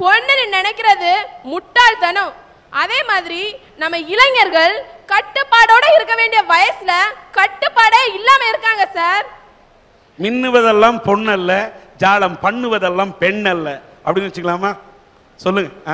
பொண்ணுன்னு நினைக்கிறது முட்டாள்தனம் அதே மாதிரி நம்ம இளைஞர்கள் கட்டுப்பாடோட இருக்க வேண்டிய வயசுல கட்டுப்பாடே இல்லாம இருக்காங்க சார் மின்னுவதெல்லாம் பொண்ணல்ல ஜாலம் பண்ணுவதெல்லாம் பெண் அல்ல அப்படின்னு வச்சுக்கலாமா சொல்லுங்க ஆ.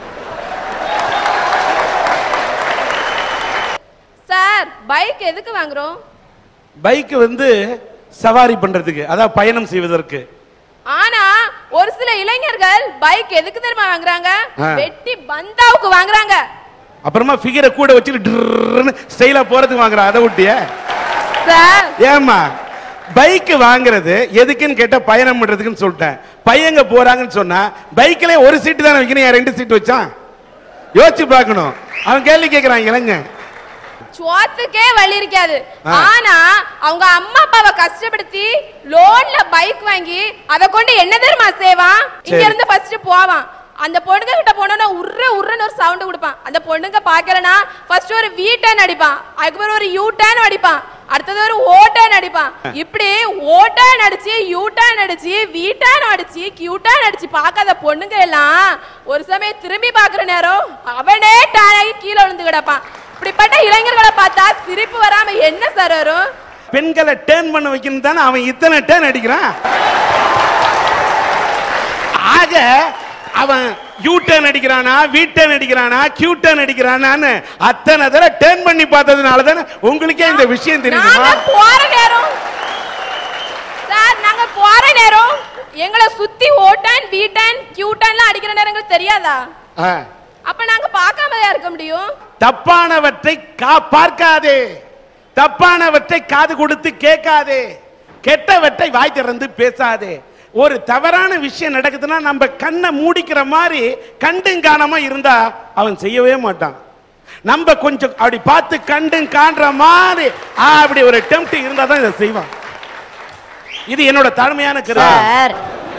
சார் பைக் எதுக்கு வாங்குறோம் பைக் வந்து சவாரி பண்றதுக்கு அதாவது பயணம் செய்வதற்கு ஆனா ஒரு சில இளைஞர்கள் பைக் எதுக்கு தெரியுமா வாங்குறாங்க ஆ. வெட்டி பந்தாவுக்கு வாங்குறாங்க அப்புறமா ஃபிகரை கூட வச்சுட்டு ஸ்டைலா போறதுக்கு வாங்குற அதை விட்டிய சார் ஏமா பைக் வாங்குறது எதுக்குன்னு கேட்டா பயணம் பண்றதுக்குன்னு சொல்லிட்டேன் பையங்க போறாங்கன்னு சொன்னா பைக்ல ஒரு சீட்டு தானே வைக்கணும் ஏன் ரெண்டு சீட்டு வச்சான் யோசிச்சு பார்க்கணும் அவன் கேள்வி கேட்கறான் இளைஞன் சுவாத்துக்கே வழி இருக்காது ஆ. ஆனா அவங்க அம்மா அப்பாவை கஷ்டப்படுத்தி லோன்ல பைக் வாங்கி அத கொண்டு என்ன தெரியுமா செய்வான் இங்க சரி. இருந்து ஃபர்ஸ்ட் போவான் அந்த பொண்ணுங்க கிட்ட போனோம்னா உர்ற உர்றன்னு ஒரு சவுண்ட் கொடுப்பான் அந்த பொண்ணுங்க பாக்கலனா ஃபர்ஸ்ட் ஒரு வி டர்ன் அடிப்பான் அதுக்கப்புறம் ஒரு யூ டர்ன் அடிப்பான் அடுத்தது ஒரு ஓ டர்ன் அடிப்பான் இப்படி ஓ டர்ன் அடிச்சு யூ டர்ன் அடிச்சு வி டர்ன் அடிச்சு கியூ டர்ன் அடிச்சு பார்க்காத பொண்ணுங்க எல்லாம் ஒரு சமயம் திரும்பி பாக்குற நேரம் அவனே டர்ன் ஆகி கீழே விழுந்து கிடப்பான் இப்படிப்பட்ட இளைஞர்களை பார்த்தா சிரிப்பு வராம என்ன சார் வரும் பெண்களை டேர்ன் பண்ண வைக்கணும் தானே அவன் இத்தனை டேர்ன் அடிக்கிறான் ஆக அவன் யூ டர்ன் அடிக்கிறானா வி டர்ன் அடிக்கிறானா கியூ டர்ன் அடிக்கிறானான்னு அத்தனை தடவை டேர்ன் பண்ணி பார்த்ததுனால தானே உங்களுக்கே இந்த விஷயம் தெரியுமா நாங்க போற நேரம் சார் நாங்க போற நேரம் எங்களை சுத்தி ஓட்டன் வீட்டன் கியூட்டன்லாம் அடிக்கிற நேரம் எங்களுக்கு தெரியாதா ஆ. அப்ப நாங்க பார்க்காம இருக்க முடியும் தப்பானவற்றை கா பார்க்காதே தப்பானவற்றை காது கொடுத்து கேட்காதே கெட்டவற்றை வாய் திறந்து பேசாதே ஒரு தவறான விஷயம் நடக்குதுன்னா நம்ம கண்ணை மூடிக்கிற மாதிரி கண்டும் காணாம இருந்தா அவன் செய்யவே மாட்டான் நம்ம கொஞ்சம் அப்படி பார்த்து கண்டும் காண்ற மாதிரி ஆ, அப்படி ஒரு டெம்ட் இருந்தா தான் இதை செய்வான் இது என்னோட தாழ்மையான கருத்து சார்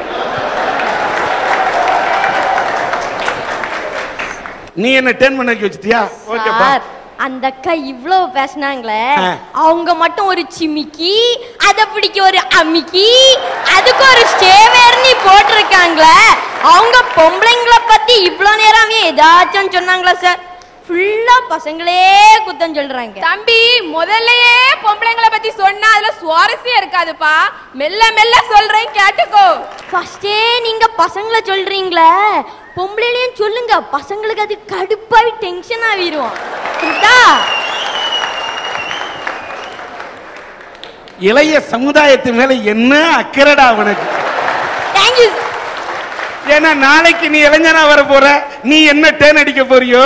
நீ என்ன டேர்ன் பண்ண வைக்க வச்சிட்டியா ஓகேப்பா சார் அந்த அக்கா இவ்வளவு பேசினாங்களே ஆ. அவங்க மட்டும் ஒரு சிமிக்கி அத பிடிக்க ஒரு அமிக்கி அதுக்கு ஒரு ஸ்டேவேர்னி போட்டிருக்காங்களே அவங்க பொம்பளைங்கள பத்தி இவ்வளவு நேரம் ஏதாச்சும் சொன்னாங்களா சார் ஃபுல்லா பசங்களே குத்தம் சொல்றாங்க தம்பி முதல்லயே பொம்பளைங்களை பத்தி சொன்னா அதுல சுவாரஸ்யம் இருக்காதுப்பா மெல்ல மெல்ல சொல்றேன் கேட்டுக்கோ ஃபர்ஸ்டே நீங்க பசங்கள சொல்றீங்களே பொம்பளையிலையும் சொல்லுங்க பசங்களுக்கு அது கடுப்பாவி டென்ஷன் ஆகிரும் புரியுதா இளைய சமுதாயத்து மேல என்ன அக்கறடா அவனுக்கு தேங்க்யூ ஏன்னா நாளைக்கு நீ இளைஞனா வர போற நீ என்ன டேன் அடிக்க போறியோ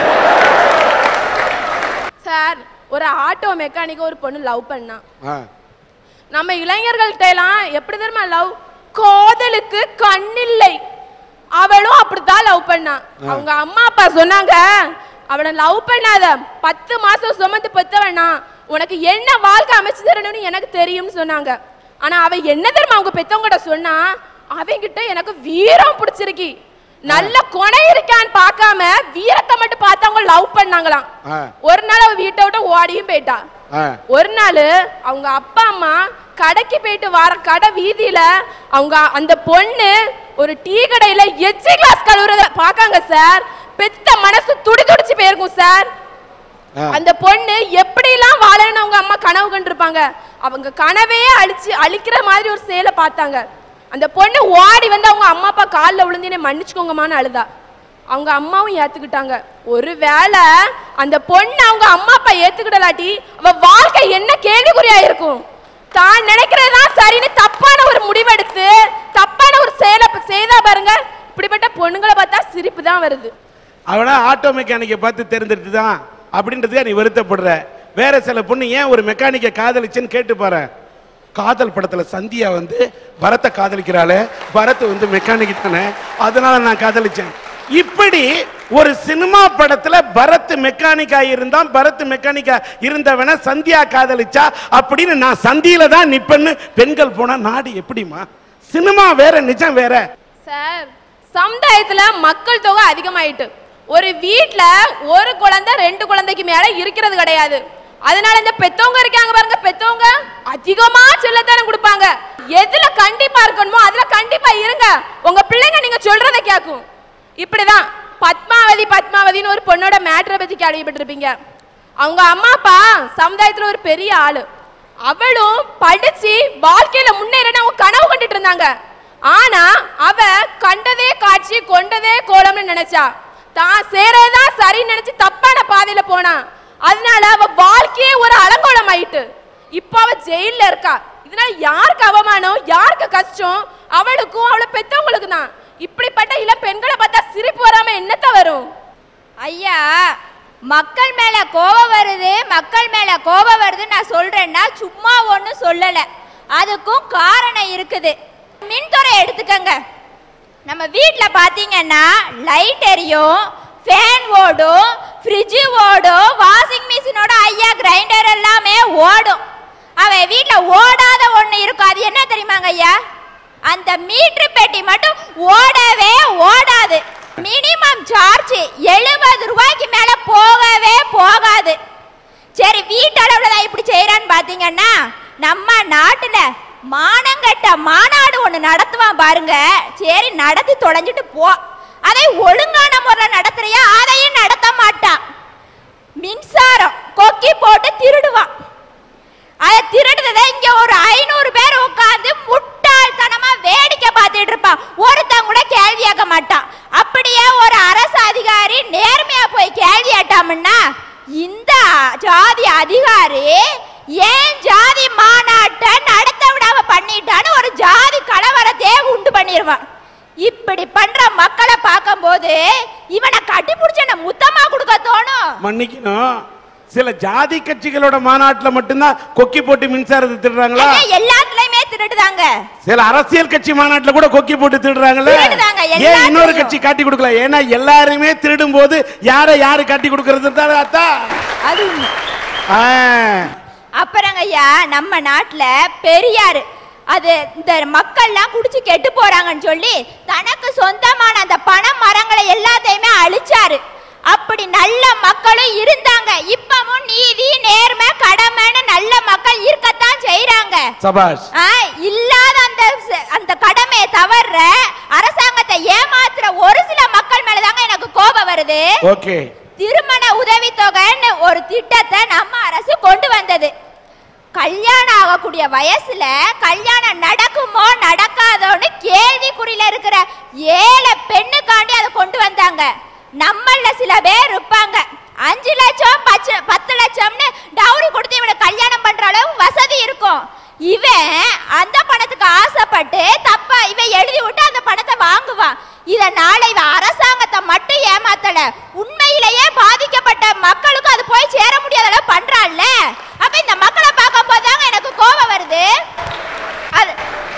சார் ஒரு ஆட்டோ மெக்கானிக்க ஒரு பொண்ணு லவ் பண்ணா நம்ம இளைஞர்கள்ட்ட எல்லாம் எப்படி தெரியுமா லவ் காதலுக்கு கண்ணில்லை அவளும் அப்படித்தான் லவ் பண்ணா அவங்க அம்மா அப்பா சொன்னாங்க அவனை லவ் பண்ணாத பத்து மாசம் சுமந்து பெத்தவனா உனக்கு என்ன வாழ்க்கை அமைச்சு தரணும்னு எனக்கு தெரியும்னு சொன்னாங்க ஆனா அவ என்ன தெரியுமா அவங்க பெத்தவங்கிட்ட சொன்னா அவங்கிட்ட எனக்கு வீரம் பிடிச்சிருக்கு நல்ல கொனை இருக்கான்னு பார்க்காம வீரத்தை மட்டும் பார்த்து அவங்க லவ் பண்ணாங்களாம் ஆ. ஒரு நாள் அவ வீட்டை விட்டு ஓடியும் போயிட்டா ஒரு நாள் அவங்க அப்பா அம்மா கடைக்கு போயிட்டு வர கடை வீதியில அவங்க அந்த பொண்ணு ஒரு டீ கடையில எச்சி கிளாஸ் கழுவுறத பாக்காங்க சார் பெத்த மனசு துடி துடிச்சு போயிருக்கும் சார் அந்த பொண்ணு எப்படிலாம் வாழணும்னு அவங்க அம்மா கனவு கண்டிருப்பாங்க அவங்க கனவையே அழிச்சு அழிக்கிற மாதிரி ஒரு செயலை பார்த்தாங்க அந்த பொண்ணு ஓடி வந்து அவங்க அம்மா அப்பா காலில் விழுந்து என்னை மன்னிச்சுக்கோங்கம்மான்னு அழுதா அவங்க அம்மாவும் ஏத்துக்கிட்டாங்க ஒருவேளை அந்த பொண்ணு அவங்க அம்மா அப்பா ஏத்துக்கிடலாட்டி அவ வாழ்க்கை என்ன கேள்விக்குறியா இருக்கும் தான் நினைக்கிறதுதான் சரின்னு தப்பான ஒரு முடிவெடுத்து தப்பான ஒரு செயலை இப்ப செய்தா பாருங்க இப்படிப்பட்ட பொண்ணுங்களை பார்த்தா சிரிப்பு தான் வருது அவனா ஆட்டோ மெக்கானிக்கை பார்த்து தெரிஞ்சிட்டு தான் அப்படின்றதுக்கா நீ வருத்தப்படுற வேற சில பொண்ணு ஏன் ஒரு மெக்கானிக்கை காதலிச்சுன்னு கேட்டு பாரு காதல் படத்துல சந்தியா வந்து பரத்தை காதலிக்கிறாளே பரத் வந்து மெக்கானிக் தானே அதனால நான் காதலிச்சேன் இப்படி ஒரு சினிமா படத்துல பரத் மெக்கானிக்கா இருந்தான் பரத் மெக்கானிக்கா இருந்தவன சந்தியா காதலிச்சா அப்படின்னு நான் சந்தியில தான் நிப்பேன்னு பெண்கள் போனா நாடு எப்படிமா சினிமா வேற நிஜம் வேற சார் சமுதாயத்துல மக்கள் தொகை அதிகமாயிட்டு ஒரு வீட்ல ஒரு குழந்தை ரெண்டு குழந்தைக்கு மேல இருக்கிறது கிடையாது அதனால இந்த பெத்தவங்க இருக்காங்க பாருங்க பெத்தவங்க அதிகமா செல்லத்தானே கொடுப்பாங்க எதுல கண்டிப்பா இருக்கணுமோ அதுல கண்டிப்பா இருங்க உங்க பிள்ளைங்க நீங்க சொல்றதை கேட்கும் இப்படிதான் பத்மாவதி பத்மாவதின்னு ஒரு பொண்ணோட மேட்ரை பத்தி கேள்விப்பட்டிருப்பீங்க அவங்க அம்மா அப்பா சமுதாயத்துல ஒரு பெரிய ஆளு அவளும் படிச்சு வாழ்க்கையில முன்னேறணும் அவங்க கனவு கண்டுட்டு இருந்தாங்க ஆனா அவ கண்டதே காட்சி கொண்டதே கோலம்னு நினைச்சா தான் சேரதான் சரின்னு நினைச்சு தப்பான பாதையில போனா அதனால அவ வாழ்க்கையே ஒரு அலங்கோலம் ஆயிட்டு இப்ப அவ ஜெயில்ல இருக்கா இதனால யாருக்கு அவமானம் யாருக்கு கஷ்டம் அவளுக்கும் அவளை பெத்தவங்களுக்கு தான் இப்படிப்பட்ட இளம் பெண்களை பார்த்தா சிரிப்பு வராம என்னத்த வரும் ஐயா மக்கள் மேல கோபம் வருது மக்கள் மேல கோபம் வருது நான் சொல்றேன்னா சும்மா ஒன்றும் சொல்லல அதுக்கும் காரணம் இருக்குது மின்துறை எடுத்துக்கங்க நம்ம வீட்டில் பார்த்தீங்கன்னா லைட் எரியும் ஃபேன் ஓடும் ஃப்ரிட்ஜு ஓடும் வாஷிங் மிஷினோட ஐயா கிரைண்டர் எல்லாமே ஓடும் அவன் வீட்டில் ஓடாத ஒன்று இருக்கும் அது என்ன தெரியுமாங்க ஐயா அந்த மீட்ரு பெட்டி மட்டும் ஓடவே ஓடாது மினிமம் சார்ஜ் எழுபது ரூபாய்க்கு மேல போகவே போகாது சரி வீட்டளவுல தான் இப்படி செய்யறான்னு பாத்தீங்கன்னா நம்ம நாட்டுல மானங்கட்ட மாநாடு ஒண்ணு நடத்துவான் பாருங்க சரி நடத்தி தொலைஞ்சிட்டு போ அதை ஒழுங்கான முறையில் நடத்துறியா அதையும் நடத்த மாட்டான் மின்சாரம் கொக்கி போட்டு திருடுவான் அதை திருடுறத இங்க ஒரு ஐநூறு பேர் உட்கார்ந்து முட்டாள்தனமா வேடிக்கை பார்த்துட்டு இருப்பான் ஒருத்தன் கூட கேள்வி கேட்க மாட்டான் அப்படியே ஒரு அரசு அதிகாரி நேர்மையா போய் கேள்வி கேட்டாமுன்னா இந்த ஜாதி அதிகாரி ஏன் ஜாதி மாநாட்டை நடத்த விடாம பண்ணிட்டான்னு ஒரு ஜாதி கலவரத்தையே உண்டு பண்ணிடுவான் இப்படி பண்ற மக்களை பார்க்கும்போது இவனை கட்டி பிடிச்ச முத்தமா கொடுக்க தோணும் மன்னிக்கணும் சில ஜாதி கட்சிகளோட மாநாட்டுல மட்டும்தான் கொக்கி போட்டு மின்சாரத்தை திருடுறாங்களா ஏங்க, எல்லாத்துலயுமே திருடுதாங்க சில அரசியல் கட்சி மாநாட்டுல கூட கொக்கி போட்டு திருடுறாங்கல்ல திருடுதாங்க, ஏன் எல்லாத்துலயும். இன்னொரு கட்சி காட்டி கொடுக்கல ஏன்னா எல்லாருமே திருடும் போது யாரை யாரு காட்டி கொடுக்கறது தான் அத்தா அது உண்மை. ஆ. அப்புறங்க ஐயா நம்ம நாட்டுல பெரியாரு அது இந்த மக்கள்லாம் குடிச்சு கெட்டு போறாங்கன்னு சொல்லி தனக்கு சொந்தமான அந்த பண மரங்களை எல்லாத்தையுமே அழிச்சாரு அப்படி நல்ல மக்களும் இருந்தாங்க இப்பவும் நீதி நேர்மை கடமைன்னு நல்ல மக்கள் இருக்கத்தான் செய்றாங்க சபாஷ் ஆ, இல்லாத அந்த ச- அந்த கடமையை தவற அரசாங்கத்தை ஏமாத்துற ஒரு சில மக்கள் மேலதாங்க எனக்கு கோபம் வருது ஓகே திருமண உதவித்தொகைன்னு ஒரு திட்டத்தை நம்ம அரசு கொண்டு வந்தது கல்யாணம் ஆகக்கூடிய வயசுல கல்யாணம் நடக்குமோ நடக்காதோன்னு கேள்விக்குறியில இருக்கிற ஏழை பெண்ணுக்காண்டி அதை கொண்டு வந்தாங்க நம்மள சில பேர் இருப்பாங்க அஞ்சு லட்சம் பச்சு பத்து லட்சம்னு டவுரி கொடுத்து இவனுக்கு கல்யாணம் பண்ற அளவு வசதி இருக்கும் இவன் அந்த பணத்துக்கு ஆசைப்பட்டு தப்பா இவன் எழுதி விட்டு அந்த பணத்தை வாங்குவான் இதனால இவன் அரசாங்கத்தை மட்டும் ஏமாத்தல உண்மையிலேயே பாதிக்கப்பட்ட மக்களுக்கும் அது போய் சேர முடியாத அளவு பண்றான்ல அப்ப இந்த மக்களை பார்க்கும் போதுதாங்க எனக்கு கோபம் வருது அது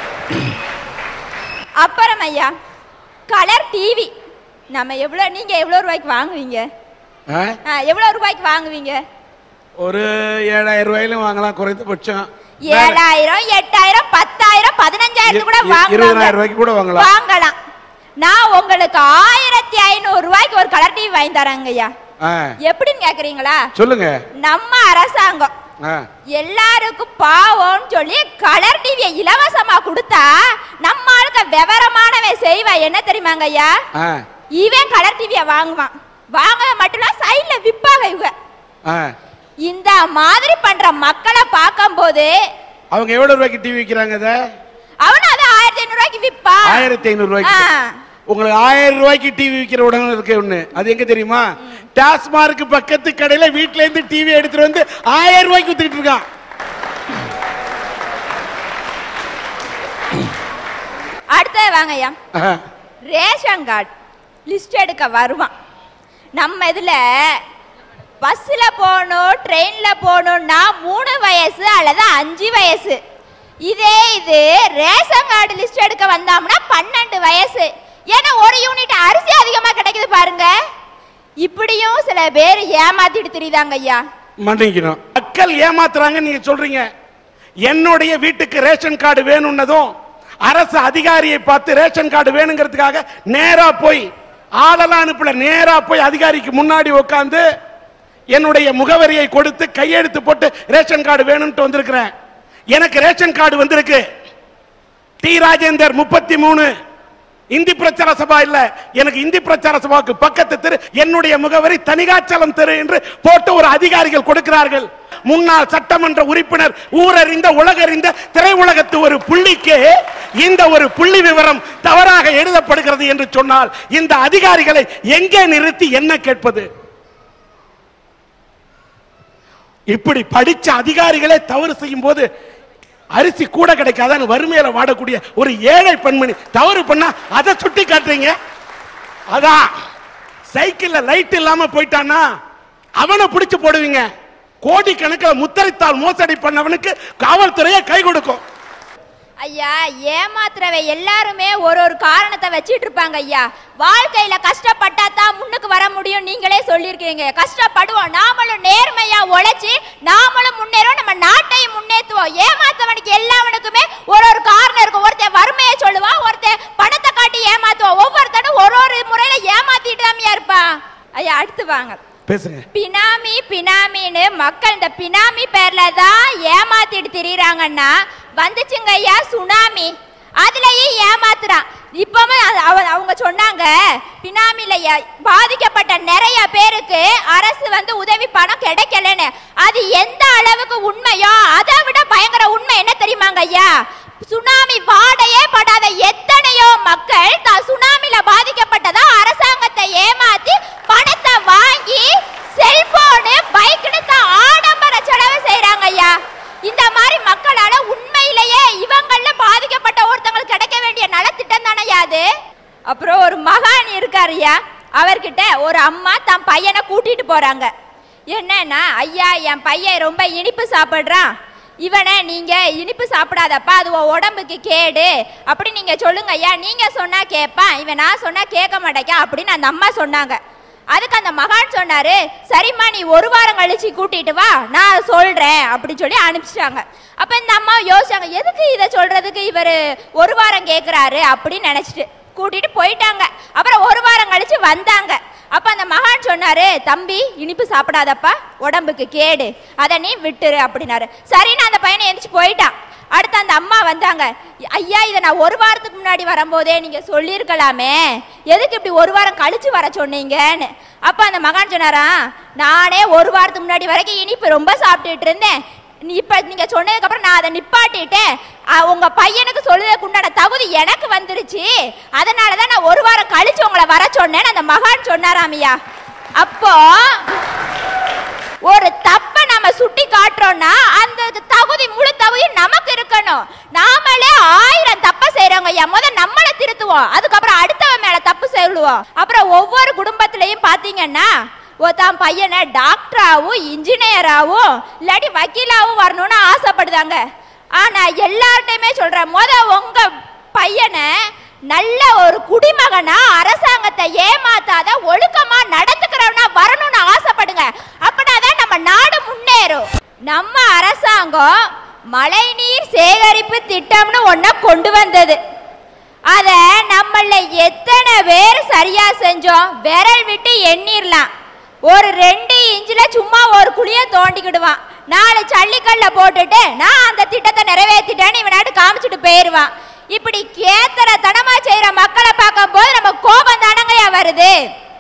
அப்புறம் ஐயா கலர் டிவி நம்ம எவ்வளோ நீங்க எவ்வளோ ரூபாய்க்கு வாங்குவீங்க ஆ? ஆ, எவ்வளோ ரூபாய்க்கு வாங்குவீங்க ஒரு ஏழாயிரம் ரூபாயிலும் வாங்கலாம் குறைந்தபட்சம் ஏழாயிரம் எட்டாயிரம் பத்தாயிரம் பதினஞ்சாயிரத்து கூட இரு- வாங்குவாங்க இருபதாயிரம் ரூபாய்க்கு கூட வாங்கலாம் வாங்கலாம் நான் உங்களுக்கு ஆயிரத்தி ஐநூறு ரூபாய்க்கு ஒரு கலர் டிவி வாங்கி தரேங்க ஐயா ஆ, எப்படின்னு கேக்குறீங்களா சொல்லுங்க நம்ம அரசாங்கம் ஆ, எல்லாருக்கும் பாவம்னு சொல்லி கலர் டிவியை இலவசமா கொடுத்தா நம்ம ஆளுக்க விவரமானவன் செய்வான் என்ன தெரியுமாங்க ஐயா ஆ, இவன் கலர் டிவியை வாங்குவான் வாங்க மட்டும் இல்ல சைட்ல விப்பாங்க இவங்க ஆ. இந்த மாதிரி பண்ற மக்களை பார்க்கும்போது அவங்க எவ்வளவு ரூபாய்க்கு டிவி விற்கிறாங்க இதை அவன் அதை ஆயிரத்தி ஐநூறு ரூபாய்க்கு விப்பா ஆயிரத்தி ஐநூறு ரூபாய்க்கு ஆ. உங்களுக்கு ஆயிரம் ரூபாய்க்கு டிவி விற்கிற உடனே இருக்கு ஒண்ணு அது எங்க தெரியுமா டாஸ்மார்க் பக்கத்து கடையில வீட்ல இருந்து டிவி எடுத்துட்டு வந்து ஆயிரம் ரூபாய்க்கு வித்துக்கிட்டு இருக்கான் அடுத்தது வாங்க ஐயா ஆஹா. ரேஷன் கார்டு லிஸ்ட் எடுக்க வருவான் நம்ம இதுல பஸ்ல போகணும் ட்ரெயின்ல போகணும்னா மூணு வயசு அல்லது அஞ்சு வயசு இதே இது ரேஷன் கார்டு லிஸ்ட் எடுக்க வந்தோம்னா பன்னெண்டு வயசு ஏன்னா ஒரு யூனிட் அரிசி அதிகமா கிடைக்குது பாருங்க இப்படியும் சில பேர் ஏமாத்திட்டு தெரியுதாங்க ஐயா மன்னிக்கணும் மக்கள் ஏமாத்துறாங்க நீங்க சொல்றீங்க என்னுடைய வீட்டுக்கு ரேஷன் கார்டு வேணும்னதும் அரசு அதிகாரியை பார்த்து ரேஷன் கார்டு வேணுங்கிறதுக்காக நேரா போய் ஆளெல்லாம் அனுப்பல நேரா போய் அதிகாரிக்கு முன்னாடி உட்காந்து என்னுடைய முகவரியை கொடுத்து கையெழுத்து போட்டு ரேஷன் கார்டு வேணும்ட்டு வந்திருக்கிறேன் எனக்கு ரேஷன் கார்டு வந்திருக்கு டி ராஜேந்தர் முப்பத்தி மூணு இந்தி பிரச்சார சபா இல்ல எனக்கு இந்தி பிரச்சார சபாவுக்கு பக்கத்து தெரு என்னுடைய முகவரி தனிகாச்சலம் தெரு என்று போட்டு ஒரு அதிகாரிகள் கொடுக்கிறார்கள் முன்னாள் சட்டமன்ற உறுப்பினர் ஊரறிந்த உலகறிந்த திரையுலகத்து ஒரு புள்ளிக்கு இந்த ஒரு புள்ளி விவரம் தவறாக எழுதப்படுகிறது என்று சொன்னால் இந்த அதிகாரிகளை எங்கே நிறுத்தி என்ன கேட்பது இப்படி படிச்ச அதிகாரிகளே தவறு செய்யும் போது அரிசி கூட கிடைக்காதான்னு வறுமையில வாடக்கூடிய ஒரு ஏழை பெண்மணி தவறு பண்ணா அதை சுட்டி காட்டுறீங்க அதான் சைக்கிள்ல லைட் இல்லாம போயிட்டானா அவனை பிடிச்சு போடுவீங்க கோடி கணக்கில் முத்தரித்தால் மோசடி பண்ணவனுக்கு காவல்துறையே கை கொடுக்கும் ஐயா ஏமாத்துறவை எல்லாருமே ஒரு ஒரு காரணத்தை வச்சிட்டு இருப்பாங்க ஐயா வாழ்க்கையில கஷ்டப்பட்டா தான் முன்னுக்கு வர முடியும் நீங்களே சொல்லியிருக்கீங்க கஷ்டப்படுவோம் நாமளும் நேர்மையா உழைச்சி நாமளும் முன்னேறுவோம் நம்ம நாட்டையும் முன்னேற்றுவோம் ஏமாத்தவனுக்கு எல்லாவனுக்குமே ஒரு ஒரு காரணம் இருக்கும் ஒருத்தன் வறுமையை சொல்லுவான் ஒருத்தன் பணத்தை காட்டி ஏமாத்துவான் ஒவ்வொருத்தனும் ஒரு ஒரு முறையில ஏமாத்திட்டு தான் இருப்பான் ஐயா அடுத்து வாங்க பேசுங்க பினாமி பினாமின்னு மக்கள் இந்த பினாமி பேர்ல தான் ஏமாத்திட்டு திரியறாங்கன்னா வந்துச்சுங்க ஐயா சுனாமி அதுலயும் ஏமாத்துறான் இப்பவும் அது அவ- அவங்க சொன்னாங்க பினாமில ஏ- பாதிக்கப்பட்ட நிறைய பேருக்கு அரசு வந்து உதவி பணம் கிடைக்கலன்னு அது எந்த அளவுக்கு உண்மையோ அதை விட பயங்கர உண்மை என்ன தெரியுமாங்க ஐயா சுனாமி வாடையே படாத எத்தனையோ மக்கள் தான் சுனாமில பாதிக்கப்பட்டதா அரசாங்கத்தை ஏமாத்தி பணத்தை வாங்கி செல்போனு பைக்னு தான் ஆடம்பர செலவு செய்றாங்க ஐயா இந்த மாதிரி மக்களால உண்மையிலேயே இவங்கள பாதிக்கப்பட்ட ஒருத்தங்களுக்கு கிடைக்க வேண்டிய நலத்திட்டம் தானே அது அப்புறம் ஒரு மகான் இருக்காருயா அவர்கிட்ட ஒரு அம்மா தன் பையனை கூட்டிட்டு போறாங்க என்னன்னா ஐயா என் பையன் ரொம்ப இனிப்பு சாப்பிடுறான் இவனை நீங்க இனிப்பு சாப்பிடாதப்பா அது உன் உடம்புக்கு கேடு அப்படி நீங்க சொல்லுங்க ஐயா நீங்க சொன்னா கேட்பான் இவன் நான் சொன்னா கேட்க மாட்டேங்க அப்படின்னு அந்த அம்மா சொன்னாங்க அதுக்கு அந்த மகான் சொன்னாரு சரிம்மா நீ ஒரு வாரம் கழிச்சு கூட்டிட்டு வா நான் சொல்றேன் அப்படி சொல்லி அனுப்பிச்சிட்டாங்க அப்ப இந்த அம்மா யோசிச்சாங்க எதுக்கு இதை சொல்றதுக்கு இவர் ஒரு வாரம் கேக்குறாரு அப்படின்னு நினைச்சிட்டு கூட்டிட்டு போயிட்டாங்க அப்புறம் ஒரு வாரம் கழிச்சு வந்தாங்க அப்ப அந்த மகான் சொன்னாரு தம்பி இனிப்பு சாப்பிடாதப்பா உடம்புக்கு கேடு அதை நீ விட்டுரு அப்படின்னாரு சரின்னு அந்த பையனை எந்திரிச்சு போயிட்டான் அடுத்து அந்த அம்மா வந்தாங்க ஐயா இதை நான் ஒரு வாரத்துக்கு முன்னாடி வரும்போதே நீங்க சொல்லியிருக்கலாமே எதுக்கு இப்படி ஒரு வாரம் கழிச்சு வர சொன்னீங்கன்னு அப்ப அந்த மகான் சொன்னாரா நானே ஒரு வாரத்துக்கு முன்னாடி வரைக்கும் இனிப்பு ரொம்ப சாப்பிட்டுட்டு இருந்தேன் நீ இப்ப நீங்க சொன்னதுக்கு அப்புறம் நான் அதை நிப்பாட்டிட்டேன் அ, உங்க பையனுக்கு சொல்லுறதுக்கு உண்டான தகுதி எனக்கு வந்துருச்சு அதனாலதான் நான் ஒரு வாரம் கழிச்சு உங்களை வர சொன்னேன்னு அந்த மகான் சொன்னாராமியா அப்போ ஒரு தப்ப நம்ம சுட்டி காட்டுறோம்னா அந்த தகுதி முழு தகுதி நமக்கு இருக்கணும் நாமளே ஆயிரம் தப்ப செய்யறோங்க ஐயா முத நம்மளை திருத்துவோம் அதுக்கப்புறம் அடுத்தவன் மேல தப்பு சொல்லுவோம் அப்புறம் ஒவ்வொரு குடும்பத்திலையும் பாத்தீங்கன்னா ஓ தான் பையனை டாக்டராகவும் இன்ஜினியராகவும் இல்லாட்டி வக்கீலாவும் வரணும்னு ஆசைப்படுதாங்க ஆனா எல்லார்ட்டையுமே சொல்றேன் முத உங்க பையனை நல்ல ஒரு குடிமகனா அரசாங்கத்தை ஏமாத்தாத ஒழுக்கமா நடந்துக்கிறவனா வரணும்னு ஆசைப்படுங்க அப்பனாதான் நம்ம நாடு முன்னேறும் நம்ம அரசாங்கம் மழைநீர் சேகரிப்பு திட்டம்னு ஒன்ன கொண்டு வந்தது அத நம்மள எத்தனை பேர் சரியா செஞ்சோம் விரல் விட்டு எண்ணிரலாம் ஒரு ரெண்டு இன்ச்சில் சும்மா ஒரு குழிய தோண்டிக்கிடுவான் நாலு சல்லிக்கல்ல போட்டுட்டு நான் அந்த திட்டத்தை நிறைவேற்றிட்டேன்னு இவனாட்டு காமிச்சிட்டு போயிடுவான் இப்படி கேத்தர தனமா செய்யற மக்களை பார்க்கும் போது நம்ம கோபம் தானங்கய்யா வருது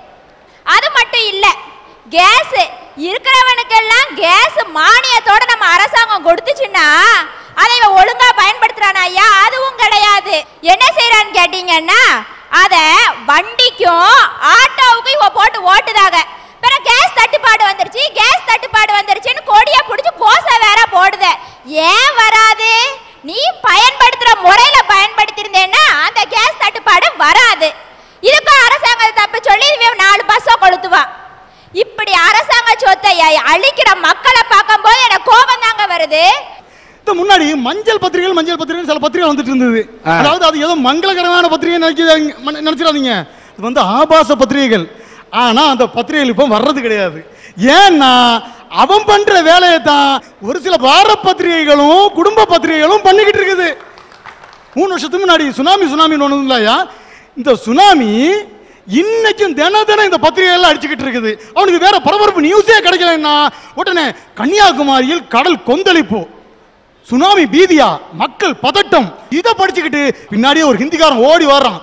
அது மட்டும் இல்ல கேஸ் இருக்கிறவனுக்கெல்லாம் கேஸ் மானியத்தோட நம்ம அரசாங்கம் கொடுத்துச்சுன்னா அதை இவன் ஒழுங்கா பயன்படுத்துறானா ஐயா அதுவும் கிடையாது என்ன செய்யறான்னு கேட்டீங்கன்னா அத வண்டிக்கும் ஆட்டோவுக்கும் இவ போட்டு ஓட்டுதாங்க பிறகு கேஸ் தட்டுப்பாடு வந்துருச்சு கேஸ் தட்டுப்பாடு வந்துருச்சுன்னு கொடியா பிடிச்சு கோசை வேற போடுத ஏன் வராது நீ பயன்படுத்துற முறையில பயன்படுத்தியிருந்தேன்னா அந்த கேஸ் தட்டுப்பாடு வராது இதுக்கும் அரசாங்கம் தப்பு சொல்லி இவன் நாலு பஸ்ஸை கொளுத்துவான் இப்படி அரசாங்க சொத்தை அ- அழிக்கிற மக்களை பார்க்கும்போது எனக்கு கோபம் தாங்க வருது இந்த முன்னாடி மஞ்சள் பத்திரிகைகள் மஞ்சள் பத்திரிகை சில பத்திரிகை வந்துட்டு இருந்தது ஆ. அதாவது அது ஏதோ மங்களகரமான பத்திரிகை நினைக்கிறாங்க மன- நினைச்சிடாதீங்க இது வந்து ஆபாச பத்திரிகைகள் ஆனா அந்த பத்திரிகைகள் இப்போ வர்றது கிடையாது ஏன்னா அவன் பண்ற வேலையை தான் ஒரு சில வார பத்திரிகைகளும் குடும்ப பத்திரிகைகளும் பண்ணிக்கிட்டு இருக்குது மூணு வருஷத்துக்கு முன்னாடி சுனாமி சுனாமி ஒன்று இல்லையா இந்த சுனாமி இன்னைக்கும் தின தினம் இந்த பத்திரிகைகள் அடிச்சுக்கிட்டு இருக்குது அவனுக்கு வேற பரபரப்பு நியூஸே கிடைக்கலன்னா உடனே கன்னியாகுமரியில் கடல் கொந்தளிப்பு சுனாமி பீதியா மக்கள் பதட்டம் இதை படிச்சுக்கிட்டு பின்னாடியே ஒரு ஹிந்திக்காரன் ஓடி வர்றான்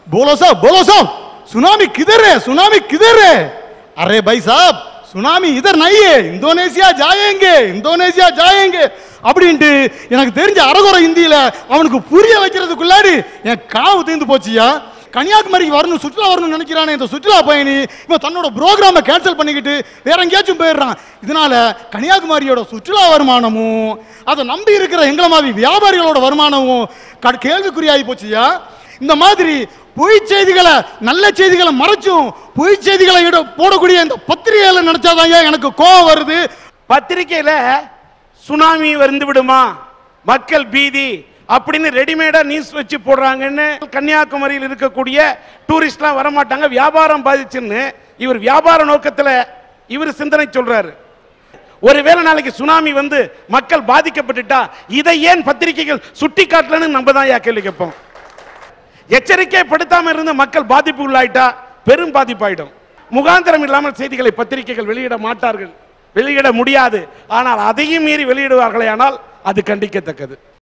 बोलो साहब बोलो साहब सुनामी किधर है सुनामी किधर है अरे भाई साहब சுனாமி இதர் நையே இந்தோனேசியா ஜாயேங்கே இந்தோனேசியா ஜாயேங்கே அப்படின்ட்டு எனக்கு தெரிஞ்ச அரகுறை இந்தியில அவனுக்கு புரிய வைக்கிறதுக்குள்ளாடி என் காவு தீர்ந்து போச்சியா கன்னியாகுமரிக்கு வரணும் சுற்றுலா வரணும்னு நினைக்கிறானே இந்த சுற்றுலா பயணி இவன் தன்னோட ப்ரோக்ராமை கேன்சல் பண்ணிக்கிட்டு வேற எங்கேயாச்சும் போயிடுறான் இதனால கன்னியாகுமரியோட சுற்றுலா வருமானமும் அதை நம்பி இருக்கிற எங்களை மாதிரி வியாபாரிகளோட வருமானமும் க- கேள்விக்குறியாகி போச்சியா இந்த மாதிரி பொய் செய்திகளை நல்ல செய்திகளை மறைச்சும் பொய் செய்திகளை இட- போடக்கூடிய இந்த பத்திரிகைகளை நினைச்சாதான் எனக்கு கோவம் வருது பத்திரிக்கையில சுனாமி வந்து விடுமா மக்கள் பீதி அப்படின்னு ரெடிமேடா நியூஸ் வச்சு போடுறாங்கன்னு கன்னியாகுமரியில் இருக்கக்கூடிய டூரிஸ்ட்லாம் வரமாட்டாங்க வியாபாரம் பாதிச்சுன்னு இவர் வியாபார நோக்கத்துல இவர் சிந்தனை சொல்றாரு ஒருவேளை நாளைக்கு சுனாமி வந்து மக்கள் பாதிக்கப்பட்டுட்டா இதை ஏன் பத்திரிகைகள் சுட்டி காட்டலன்னு நம்ம தான் யா கேள்வி கேட்போம் எச்சரிக்கை படுத்தாம இருந்த மக்கள் பாதிப்பு உள்ளாயிட்டா பெரும் பாதிப்பாயிடும் முகாந்திரம் இல்லாமல் செய்திகளை பத்திரிகைகள் வெளியிட மாட்டார்கள் வெளியிட முடியாது ஆனால் அதையும் மீறி வெளியிடுவார்களே ஆனால் அது கண்டிக்கத்தக்கது